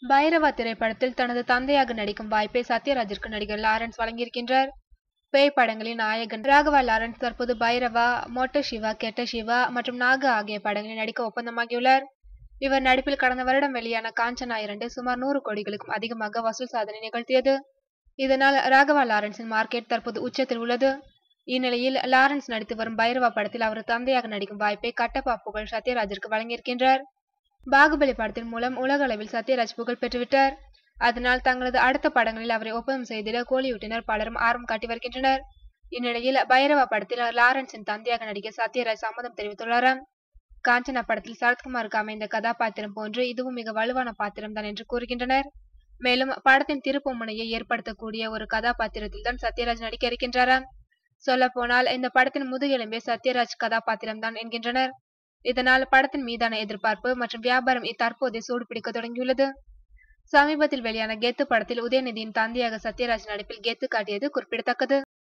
பைரவா திரைப்படத்தில் தனது தந்தையாக நடிக்கும் வாய்ப்பை சத்யராஜிற்கு நடிகர் லாரன்ஸ் வழங்கியிருக்கின்றார் பேய் படங்களின் நாயகன் ராகவா லாரன்ஸ் தற்போது பைரவா மொட்ட சிவா கெட்ட சிவா மற்றும் நாக ஆகிய படங்களில் நடிக்க ஒப்பந்தமாகியுள்ளார் இவர் நடிப்பில் கடந்த வருடம் வெளியான காஞ்சனா இரண்டு சுமார் நூறு கோடிகளுக்கும் அதிகமாக வசூல் சாதனை நிகழ்த்தியது இதனால் ராகவா லாரன்ஸின் மார்க்கெட் தற்போது உச்சத்தில் உள்ளது இந்நிலையில் லாரன்ஸ் நடித்து வரும் பைரவா படத்தில் அவர் தந்தையாக நடிக்கும் வாய்ப்பை கட்டப்பா புகழ் சத்யராஜிற்கு வழங்கியிருக்கின்றார் பாகுபலி படத்தின் மூலம் உலக அளவில் சத்யராஜ் புகழ் பெற்றுவிட்டார் அதனால் தங்களது அடுத்த படங்களில் அவரை ஒப்பந்தம் செய்திட கோலிவுட்டினர் பலரும் ஆர்வம் காட்டி வருகின்றனர் இந்நிலையில் பைரவா படத்தில் லாரன்ஸின் தந்தையாக நடிக்க சத்யராஜ் சம்மதம் தெரிவித்துள்ளாராம் காஞ்சனா படத்தில் சரத்குமாருக்கு அமைந்த கதாபாத்திரம் போன்று இதுவும் மிக வலுவான பாத்திரம் தான் என்று கூறுகின்றனர் மேலும் படத்தின் திருப்பு முனையை ஏற்படுத்தக்கூடிய ஒரு கதாபாத்திரத்தில் தான் சத்யராஜ் நடிக்க இருக்கின்றாராம் சொல்ல போனால் இந்த படத்தின் முதுகெலும்பே சத்யராஜ் கதாபாத்திரம் தான் என்கின்றனர் இதனால் படத்தின் மீதான எதிர்பார்ப்பு மற்றும் வியாபாரம் தற்போதே சூடு பிடிக்க தொடங்கியுள்ளது சமீபத்தில் வெளியான கெத்து படத்தில் உதயநிதியின் தந்தையாக சத்யராஜ் நடிப்பில் கெத்து காட்டியது குறிப்பிடத்தக்கது